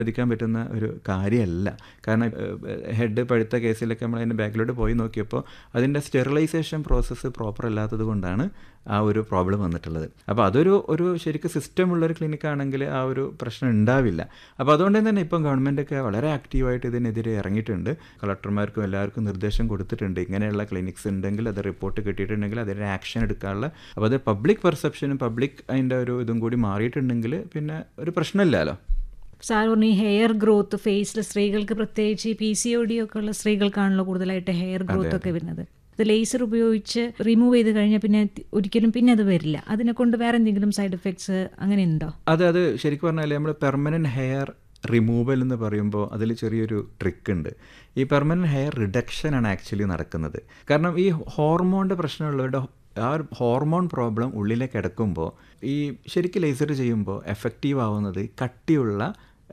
ശ്രദ്ധിക്കാൻ പറ്റുന്ന ഒരു കാര്യമല്ല കാരണം ഹെഡ് പഴുത്ത കേസിലൊക്കെ നമ്മൾ അതിൻ്റെ ബാക്കിലോട്ട് പോയി നോക്കിയപ്പോൾ അതിൻ്റെ സ്റ്റെറിലൈസേഷൻ പ്രോസസ്സ് പ്രോപ്പർ അല്ലാത്തത് കൊണ്ടാണ് ആ ഒരു പ്രോബ്ലം വന്നിട്ടുള്ളത് അപ്പോൾ അതൊരു ഒരു ശരിക്കും സിസ്റ്റം ഉള്ളൊരു ക്ലിനിക് ആണെങ്കിൽ ആ ഒരു പ്രശ്നം ഉണ്ടാവില്ല അപ്പോൾ അതുകൊണ്ട് തന്നെ ഇപ്പം ഗവൺമെൻറ്റൊക്കെ വളരെ ആക്റ്റീവായിട്ട് ഇതിനെതിരെ ഇറങ്ങിയിട്ടുണ്ട് കളക്ടർമാർക്കും എല്ലാവർക്കും നിർദ്ദേശം കൊടുത്തിട്ടുണ്ട് ഇങ്ങനെയുള്ള ക്ലിനിക്സ് ഉണ്ടെങ്കിൽ അത് റിപ്പോർട്ട് കിട്ടിയിട്ടുണ്ടെങ്കിൽ അതിൻ്റെ ആക്ഷൻ എടുക്കാനുള്ള അപ്പോൾ അത് പബ്ലിക് പെർസെപ്ഷനും പബ്ലിക് അതിൻ്റെ ഒരു ഇതും കൂടി മാറിയിട്ടുണ്ടെങ്കിൽ പിന്നെ ഒരു പ്രശ്നമില്ലല്ലോ സാർ പറഞ്ഞു ഈ ഹെയർ ഗ്രോത്ത് ഫേസിൽ സ്ത്രീകൾക്ക് പ്രത്യേകിച്ച് ഈ പി സി ഒ ഡി ഒക്കെ ഉള്ള സ്ത്രീകൾക്കാണല്ലോ കൂടുതലായിട്ട് ഹെയർ ഗ്രോത്ത് ഒക്കെ വരുന്നത് ഇത് ലേസർ ഉപയോഗിച്ച് റിമൂവ് ചെയ്ത് കഴിഞ്ഞാൽ പിന്നെ ഒരിക്കലും പിന്നെ അത് വരില്ല അതിനെ കൊണ്ട് വേറെ എന്തെങ്കിലും സൈഡ് എഫക്ട്സ് അങ്ങനെ ഉണ്ടോ അത് അത് ശരിക്കും പറഞ്ഞാൽ നമ്മൾ പെർമനൻറ്റ് ഹെയർ റിമൂവൽ എന്ന് പറയുമ്പോൾ അതിൽ ചെറിയൊരു ട്രിക്ക് ഉണ്ട് ഈ പെർമനൻറ്റ് ഹെയർ റിഡക്ഷൻ ആണ് ആക്ച്വലി നടക്കുന്നത് കാരണം ഈ ഹോർമോണിൻ്റെ പ്രശ്നമുള്ളവരുടെ ആ ഒരു ഹോർമോൺ പ്രോബ്ലം ഉള്ളിലേക്ക് കിടക്കുമ്പോൾ ഈ ശരിക്കും ലേസർ ചെയ്യുമ്പോൾ എഫക്റ്റീവ് ആവുന്നത് കട്ടിയുള്ള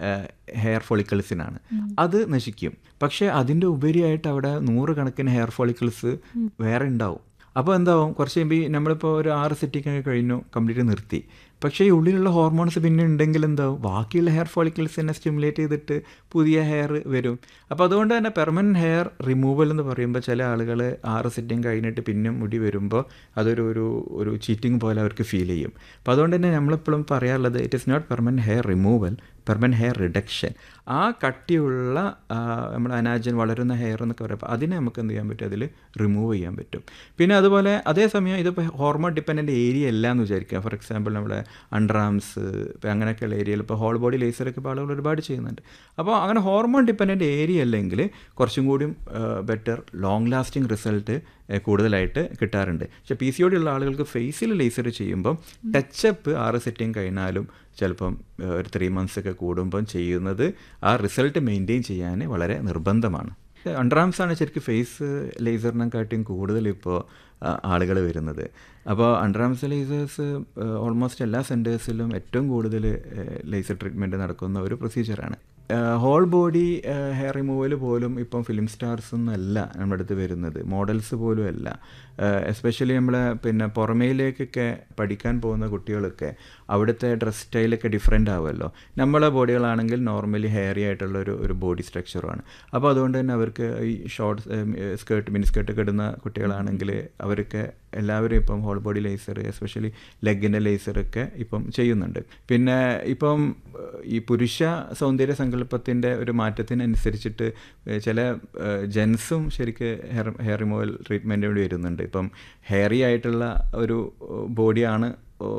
ഹെയർ ഫോളിക്കിൾസിനാണ് അത് നശിക്കും പക്ഷേ അതിൻ്റെ ഉപരിയായിട്ട് അവിടെ നൂറുകണക്കിന് ഹെയർ ഫോളിക്കിൾസ് വേറെ ഉണ്ടാവും അപ്പോൾ എന്താവും കുറച്ച് കഴിയുമ്പോൾ നമ്മളിപ്പോൾ ഒരു ആറ് സെറ്റിംഗ് കഴിഞ്ഞു കംപ്ലീറ്റ് നിർത്തി പക്ഷേ ഈ ഉള്ളിലുള്ള ഹോർമോൺസ് പിന്നെ ഉണ്ടെങ്കിൽ എന്താവും ബാക്കിയുള്ള ഹെയർ ഫോളിക്കിൾസിനെ സ്റ്റിമുലേറ്റ് ചെയ്തിട്ട് പുതിയ ഹെയർ വരും അപ്പോൾ അതുകൊണ്ട് തന്നെ പെർമനൻറ്റ് ഹെയർ റിമൂവൽ എന്ന് പറയുമ്പോൾ ചില ആളുകൾ ആറ് സെറ്റിംഗ് കഴിഞ്ഞിട്ട് പിന്നെ മുടി വരുമ്പോൾ അതൊരു ഒരു ഒരു ചീറ്റിംഗ് പോലെ അവർക്ക് ഫീൽ ചെയ്യും അപ്പോൾ അതുകൊണ്ട് തന്നെ നമ്മളിപ്പോഴും പറയാറുള്ളത് it is not permanent hair removal permanent hair reduction ആ കട്ടിയുള്ള നമ്മൾ അനാജൻ വളരുന്ന ഹെയർ എന്നൊക്കെ പറയുമ്പോൾ അതിനെ നമുക്ക് എന്ത് ചെയ്യാൻ പറ്റും അതിൽ റിമൂവ് ചെയ്യാൻ പറ്റും പിന്നെ അതുപോലെ അതേസമയം ഇതിപ്പോൾ ഹോർമോൺ ഡിപ്പെൻഡൻ്റ് ഏരിയ അല്ല എന്ന് വിചാരിക്കുക ഫോർ എക്സാമ്പിൾ നമ്മുടെ അണ്ടർആംസ് ഇപ്പോൾ അങ്ങനെയൊക്കെയുള്ള ഏരിയയിൽ ഇപ്പോൾ ഹോൾ ബോഡി ലേസറൊക്കെ ഇപ്പോൾ ആളുകൾ ഒരുപാട് ചെയ്യുന്നുണ്ട് അപ്പോൾ അങ്ങനെ ഹോർമോൺ ഡിപ്പെൻഡൻ്റ് ഏരിയ അല്ലെങ്കിൽ കുറച്ചും കൂടിയും ബെറ്റർ ലോങ് ലാസ്റ്റിംഗ് റിസൾട്ട് കൂടുതലായിട്ട് കിട്ടാറുണ്ട് പക്ഷെ പി സി ഒ ഡി ഉള്ള ആളുകൾക്ക് ഫേസിൽ ലേസർ ചെയ്യുമ്പം ടച്ചപ്പ് ആറ് സെറ്റിംഗ് കഴിഞ്ഞാലും ചിലപ്പം ഒരു ത്രീ മന്ത്സ് ഒക്കെ കൂടുമ്പം ചെയ്യുന്നത് ആ റിസൾട്ട് മെയിൻറ്റെയിൻ ചെയ്യാൻ വളരെ നിർബന്ധമാണ് അണ്ടർആംസ് ആണ് ശരിക്കും ഫേസ് ലേസറിനെക്കാട്ടിയും കൂടുതൽ ഇപ്പോൾ ആളുകൾ വരുന്നത് അപ്പോൾ അണ്ടർആംസ് ലേസേഴ്സ് ഓൾമോസ്റ്റ് എല്ലാ സെൻറ്റേഴ്സിലും ഏറ്റവും കൂടുതൽ ലേസർ ട്രീറ്റ്മെൻറ്റ് നടക്കുന്ന ഒരു പ്രൊസീജിയറാണ് ഹോൾ ബോഡി ഹെയർ റിമൂവൽ പോലും ഇപ്പം ഫിലിം സ്റ്റാർസ് ഒന്നല്ല നമ്മുടെ അടുത്ത് വരുന്നത് മോഡൽസ് പോലും അല്ല എസ്പെഷ്യലി നമ്മൾ പിന്നെ പുറമേയിലേക്കൊക്കെ പഠിക്കാൻ പോകുന്ന കുട്ടികളൊക്കെ അവിടുത്തെ ഡ്രസ് സ്റ്റൈലൊക്കെ ഡിഫറെൻ്റ് ആവുമല്ലോ നമ്മളെ ബോഡികളാണെങ്കിൽ നോർമലി ഹെയറി ആയിട്ടുള്ള ഒരു ഒരു ബോഡി സ്ട്രക്ചറുമാണ് അപ്പോൾ അതുകൊണ്ട് തന്നെ അവർക്ക് ഈ ഷോർട്ട് സ്കേർട്ട് മിനി സ്കേർട്ടൊക്കെ ഇടുന്ന കുട്ടികളാണെങ്കിൽ അവർക്ക് എല്ലാവരും ഇപ്പം ഹോൾ ബോഡി ലേസർ എസ്പെഷ്യലി ലെഗിൻ്റെ ലേസറൊക്കെ ഇപ്പം ചെയ്യുന്നുണ്ട് പിന്നെ ഇപ്പം ഈ പുരുഷ സൗന്ദര്യ സങ്കല്പത്തിൻ്റെ ഒരു മാറ്റത്തിനനുസരിച്ചിട്ട് ചില ജെൻസും ശരിക്ക് ഹെയർ ഹെയർ റിമൂവൽ ട്രീറ്റ്മെൻറ്റ് വേണ്ടി വരുന്നുണ്ട് ഇപ്പം ഹെയറി ആയിട്ടുള്ള ഒരു ബോഡിയാണ്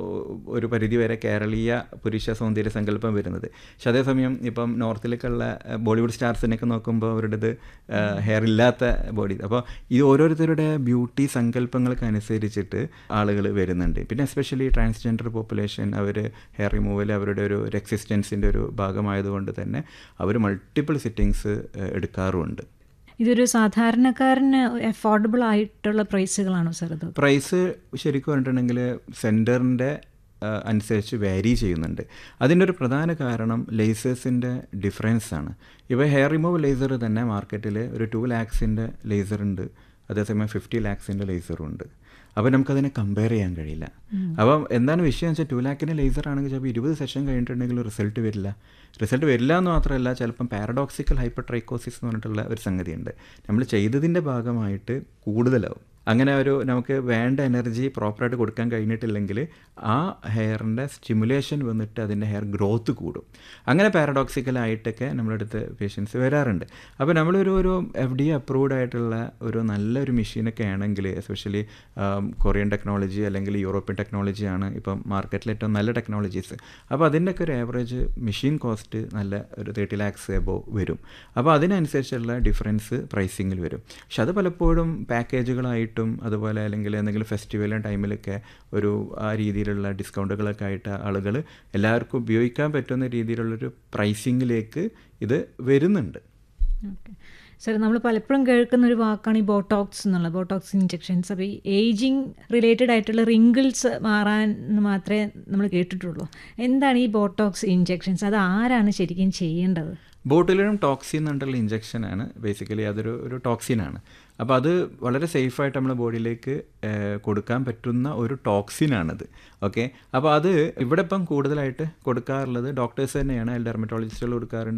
ഒരു പരിധിവരെ കേരളീയ പുരുഷ സൗന്ദര്യ സങ്കല്പം വരുന്നത് പക്ഷെ അതേസമയം ഇപ്പം നോർത്തിലേക്കുള്ള ബോളിവുഡ് സ്റ്റാർസിനൊക്കെ നോക്കുമ്പോൾ അവരുടേത് ഹെയർ ഇല്ലാത്ത ബോഡി അപ്പോൾ ഇത് ഓരോരുത്തരുടെ ബ്യൂട്ടി സങ്കല്പങ്ങൾക്ക് അനുസരിച്ചിട്ട് ആളുകൾ വരുന്നുണ്ട് പിന്നെ എസ്പെഷ്യലി ട്രാൻസ്ജെൻഡർ പോപ്പുലേഷൻ അവർ ഹെയർ റിമൂവൽ അവരുടെ ഒരു എക്സിസ്റ്റൻസിൻ്റെ ഒരു ഭാഗമായതുകൊണ്ട് തന്നെ അവർ മൾട്ടിപ്പിൾ സിറ്റിങ്സ് എടുക്കാറുമുണ്ട് ഇതൊരു സാധാരണക്കാരന് അഫോർഡബിൾ ആയിട്ടുള്ള പ്രൈസുകളാണോ സാർ ഇത് പ്രൈസ് ശരിക്കും പറഞ്ഞിട്ടുണ്ടെങ്കിൽ സെൻറ്ററിൻ്റെ അനുസരിച്ച് വാരി ചെയ്യുന്നുണ്ട് അതിൻ്റെ ഒരു പ്രധാന കാരണം ലേസേഴ്സിൻ്റെ ഡിഫറൻസ് ആണ് ഇപ്പോൾ ഹെയർ റിമൂവ് ലേസർ തന്നെ മാർക്കറ്റിൽ ഒരു ടു ലാക്സിൻ്റെ ലേസർ ഉണ്ട് അതേസമയം ഫിഫ്റ്റി ലാക്സിൻ്റെ ലേസറും ഉണ്ട് അപ്പോൾ നമുക്കതിനെ കമ്പയർ ചെയ്യാൻ കഴിയില്ല അപ്പം എന്താണ് വിഷയം വെച്ചാൽ ടു ലാക്കിൻ്റെ ലേസർ ആണെങ്കിൽ ചിലപ്പോൾ ഇരുപത് സെഷൻ കഴിഞ്ഞിട്ടുണ്ടെങ്കിൽ റിസൾട്ട് വരില്ല റിസൾട്ട് വരില്ല എന്ന് മാത്രമല്ല ചിലപ്പം പാരഡോക്സിക്കൽ ഹൈപ്പർ ട്രൈക്കോസിസ് എന്ന് പറഞ്ഞിട്ടുള്ള ഒരു സംഗതിയുണ്ട് നമ്മൾ ചെയ്തതിൻ്റെ ഭാഗമായിട്ട് കൂടുതലാവും അങ്ങനെ ഒരു നമുക്ക് വേണ്ട എനർജി പ്രോപ്പറായിട്ട് കൊടുക്കാൻ കഴിഞ്ഞിട്ടില്ലെങ്കിൽ ആ ഹെയറിൻ്റെ സ്റ്റിമുലേഷൻ വന്നിട്ട് അതിൻ്റെ ഹെയർ ഗ്രോത്ത് കൂടും അങ്ങനെ പാരഡോക്സിക്കലായിട്ടൊക്കെ നമ്മളടുത്ത് പേഷ്യൻസ് വരാറുണ്ട് അപ്പോൾ നമ്മളൊരു ഒരു എഫ് ഡി അപ്രൂവ്ഡ് ആയിട്ടുള്ള ഒരു നല്ലൊരു മെഷീനൊക്കെ ആണെങ്കിൽ എസ്പെഷ്യലി കൊറിയൻ ടെക്നോളജി അല്ലെങ്കിൽ യൂറോപ്യൻ ടെക്നോളജിയാണ് ഇപ്പം മാർക്കറ്റിൽ ഏറ്റവും നല്ല ടെക്നോളജീസ് അപ്പോൾ അതിൻ്റെയൊക്കെ ഒരു ആവറേജ് മെഷീൻ കോസ്റ്റ് നല്ല ഒരു തേർട്ടി ലാക്സ് എബോ വരും അപ്പോൾ അതിനനുസരിച്ചുള്ള ഡിഫറൻസ് പ്രൈസിങ്ങിൽ വരും പക്ഷെ അത് പലപ്പോഴും പാക്കേജുകളായിട്ടും അതുപോലെ അല്ലെങ്കിൽ എന്തെങ്കിലും ഫെസ്റ്റിവലും ടൈമിലൊക്കെ ഒരു ആ രീതിയിലുള്ള ഡിസ്കൗണ്ടുകളൊക്കെ ആയിട്ട് ആളുകൾ എല്ലാവർക്കും ഉപയോഗിക്കാൻ പറ്റുന്ന രീതിയിലുള്ളൊരു പ്രൈസിങ്ങിലേക്ക് ഇത് വരുന്നുണ്ട് ഓക്കെ സാർ നമ്മൾ പലപ്പോഴും കേൾക്കുന്ന ഒരു വാക്കാണ് ഈ ബോട്ടോക്സ് എന്നുള്ളത് ബോട്ടോക്സ് ഇഞ്ചെക്ഷൻസ് അപ്പോൾ ഈ ഏജിങ് റിലേറ്റഡ് ആയിട്ടുള്ള റിങ്കിൾസ് മാറാൻ മാത്രമേ നമ്മൾ കേട്ടിട്ടുള്ളൂ എന്താണ് ഈ ബോട്ടോക്സ് ഇഞ്ചെക്ഷൻസ് അത് ആരാണ് ശരിക്കും ചെയ്യേണ്ടത് ബോട്ടിലും ടോക്സിൻ എന്നുള്ള ഇഞ്ചക്ഷനാണ് ബേസിക്കലി അതൊരു ഒരു ടോക്സിനാണ് അപ്പോൾ അത് വളരെ സേഫായിട്ട് നമ്മുടെ ബോഡിയിലേക്ക് കൊടുക്കാൻ പറ്റുന്ന ഒരു ടോക്സിനാണത് ഓക്കെ അപ്പോൾ അത് ഇവിടെ ഇപ്പം കൂടുതലായിട്ട് കൊടുക്കാറുള്ളത് ഡോക്ടേഴ്സ് തന്നെയാണ് ഡെർമറ്റോളജിസ്റ്റുകൾ കൊടുക്കാറുണ്ട്